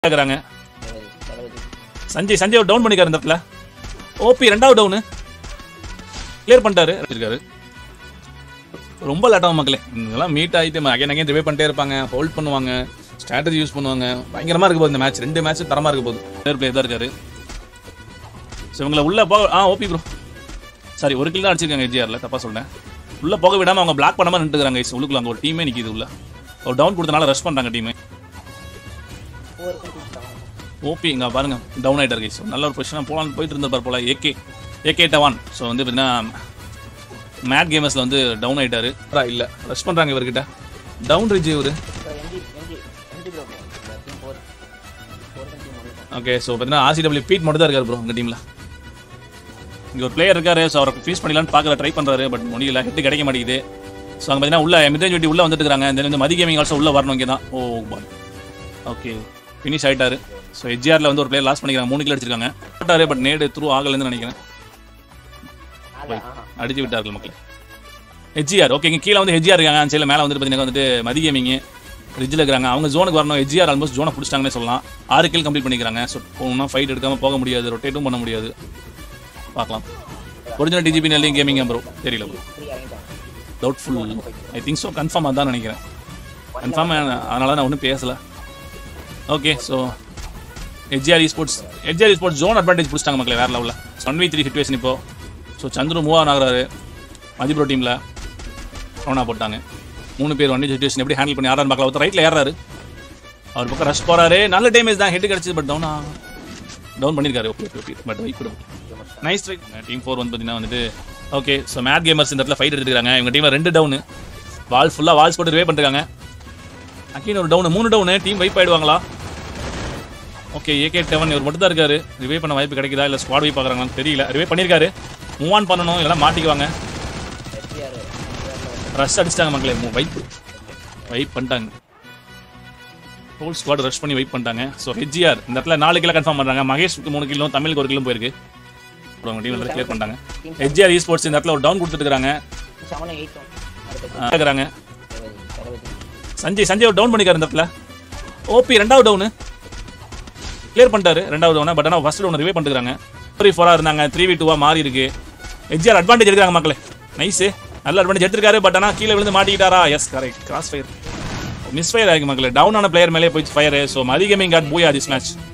கேக்குறாங்க சஞ்சய் சஞ்சய் டவுன் பண்ணிக்காரு இந்த இடத்துல ஓபி ரெண்டாவது டவுனு கிளியர் பண்ணிட்டாரு இருக்காரு ரொம்ப லேட்டாகும் மக்களே இதெல்லாம் மீட் ஆகிட்டு அகைன் அகைன் ரிவே பண்ணிட்டே இருப்பாங்க ஹோல்ட் பண்ணுவாங்க ஸ்ட்ராட்டஜி யூஸ் பண்ணுவாங்க பயங்கரமா இருக்க போகுது இந்த மேட்ச் ரெண்டு மேட்ச் தரமா இருக்க போகுது பிளேயர் பிளேயர் தான் இருக்காரு ஸோ இவங்களை உள்ள போக ஆ ஓபி ப்ரோ சாரி ஒரு கில் தான் அடிச்சிருக்காங்க எஜிஆர்ல தப்பா சொல்றேன் உள்ள போக விடாம அவங்க பிளாக் பண்ணாம நின்றுக்கிறாங்க உள்ளுக்குள்ள அங்க ஒரு டீமே நிக்குது உள்ள ஒரு டவுன் கொடுத்தனால ரஷ் பண்றாங்க டீமே ஓபி இங்க பாருங்க டவுன் ஆயிட்டாரு கைஸ் நல்ல ஒரு பொசிஷனாக போலான்னு போயிட்டு இருந்தார் போல ஏகே ஏகே டவான் ஸோ வந்து பார்த்தீங்கன்னா மேட் கேமர்ஸில் வந்து டவுன் ஆயிட்டாரு அப்புறம் இல்ல ரஷ் பண்றாங்க இவர்கிட்ட டவுன் ரிஜ் இவரு ஓகே ஸோ பார்த்தீங்கன்னா ஆர்சிடபிள்யூ பீட் மட்டும் தான் இருக்காரு ப்ரோ உங்க டீம்ல இங்க ஒரு பிளேயர் இருக்காரு ஸோ அவரை ஃபீஸ் பண்ணிடலான்னு பார்க்கல ட்ரை பண்றாரு பட் முடியல ஹெட் கிடைக்க மாட்டேங்குது ஸோ அங்கே பார்த்தீங்கன்னா உள்ள மிதேஜ் வெட்டி உள்ள வந்துட்டு இருக்காங்க இந்த வந்து மதி கேமிங் ஆல்சோ உள்ள வரணும் இங்கே தான் ஓ ஓகே ஃபினிஷ் ஆயிட்டாரு ஸோ ஹெச்ஆர்ல வந்து ஒரு பிளேயர் லாஸ் பண்ணிக்கிறாங்க மூணு கிலோ அடிச்சிருக்காங்க போட்டாரு பட் நேடு த்ரூ ஆகலன்னு நினைக்கிறேன் போய் அடிச்சு விட்டார்கள் மக்கள் ஹெச்ஆர் ஓகே இங்கே கீழே வந்து ஹெச்ஆர் இருக்காங்க அந்த சைடில் மேலே வந்துட்டு பார்த்தீங்கன்னா வந்துட்டு மதி கேமிங் ரிட்ஜில் இருக்கிறாங்க அவங்க ஜோனுக்கு வரணும் ஹெச்ஆர் ஆல்மோஸ்ட் ஜோனை பிடிச்சிட்டாங்கன்னு சொல்லலாம் ஆறு கில் கம்ப்ளீட் பண்ணிக்கிறாங்க ஸோ போகணும்னா ஃபைட் எடுக்காமல் போக முடியாது ரொட்டேட்டும் பண்ண முடியாது பார்க்கலாம் ஒரிஜினல் டிஜிபி நெல்லிங் கேமிங் ப்ரோ தெரியல bro doubtful I think so confirm அதான் நினைக்கிறேன் கன்ஃபார்ம் அதனால நான் ஒன்றும் பேசலை okay so HR sports HR sports zone advantage பிடிச்சிட்டாங்க மக்களே வேற லெவலில் ஒன் வி த்ரீ சிச்சுவேஷன் இப்போ ஸோ சந்துரு மூவ் ஆன் ஆகுறாரு மதிப்ரோ டீமில் ரவுனா போட்டாங்க மூணு பேர் ஒன் சுச்சுவேஷன் எப்படி ஹேண்டில் பண்ணி ஆறாரு பார்க்கலாம் ஒருத்தர் ரைட்டில் ஏறாரு அவர் பக்கம் ரஷ் போறாரு நல்ல டேமேஜ் தான் ஹெட் கிடச்சிது பட் டவுனா டவுன் பண்ணியிருக்காரு okay okay but wipe nice try team four வந்து பார்த்தீங்கன்னா வந்துட்டு ஓகே ஸோ மேட் கேமர்ஸ் இந்த இடத்துல ஃபைட் எடுத்துருக்காங்க இவங்க டீமில் ரெண்டு டவுனு வால் ஃபுல்லாக வால்ஸ் போட்டு ரிவே பண்ணிருக்காங்க அக்கீன் ஒரு டவுன் மூணு டவுனு டீம் வைப் ஆயிடுவாங்களா ஓகே ஏகே டெவன் இவர் மட்டும் தான் இருக்காரு ரிவே பண்ண வாய்ப்பு கிடைக்குதா இல்லை ஸ்குவாட் வைப் பார்க்குறாங்களான்னு தெரியல ரிவே பண்ணியிருக்காரு மூவ் ஆன் பண்ணணும் இல்லைனா மாட்டிக்குவாங்க ரஷ் அடிச்சிட்டாங்க மக்களே வைப் வைப் பண்ணிட்டாங்க ஹோல் ஸ்குவாட் ரஷ் பண்ணி வெயிட் பண்ணிட்டாங்க ஸோ ஹெச்ஆர் இந்த இடத்துல நாலு கிலோ கன்ஃபார்ம் பண்ணுறாங்க மகேஷ்க்கு மூணு கிலோ தமிழுக்கு ஒரு கிலோ போயிருக்கு அப்புறம் அவங்க டீம் வந்து கிளியர் பண்ணிட்டாங்க ஹெச்ஆர் ஸ்போர்ட்ஸ் இந்த இடத்துல ஒரு டவுன் கொடுத்துருக்காங்க கேட்குறாங்க சஞ்சய் சஞ்சய் ஒரு டவுன் பண்ணிக்காரு இந்த இடத்துல ஓபி ரெண்டாவது டவுனு கிளியர் பண்ணிட்டாரு ரெண்டாவது டவுனை பட் ஆனால் ஃபர்ஸ்ட் டவுன் ரிவே பண்ணிருக்காங்க த்ரீ ஃபோராக இருந்தாங்க த்ரீ வி டூவாக மாறி இருக்கு ஹெச்ஆர் அட்வான்டேஜ் எடுக்கிறாங்க மக்களே நைஸு நல்ல அட்வான்டேஜ் எடுத்திருக்காரு பட் ஆனால் கீழே விழுந்து மாட்டிக்கிட்டாரா yes correct cross fire miss fire ஆகிருக்கு மக்களே டவுன் ஆன பிளேயர் மேலே போய் ஃபயர் ஸோ மதிகமிங் காட் பூயா திஸ் மேட்ச்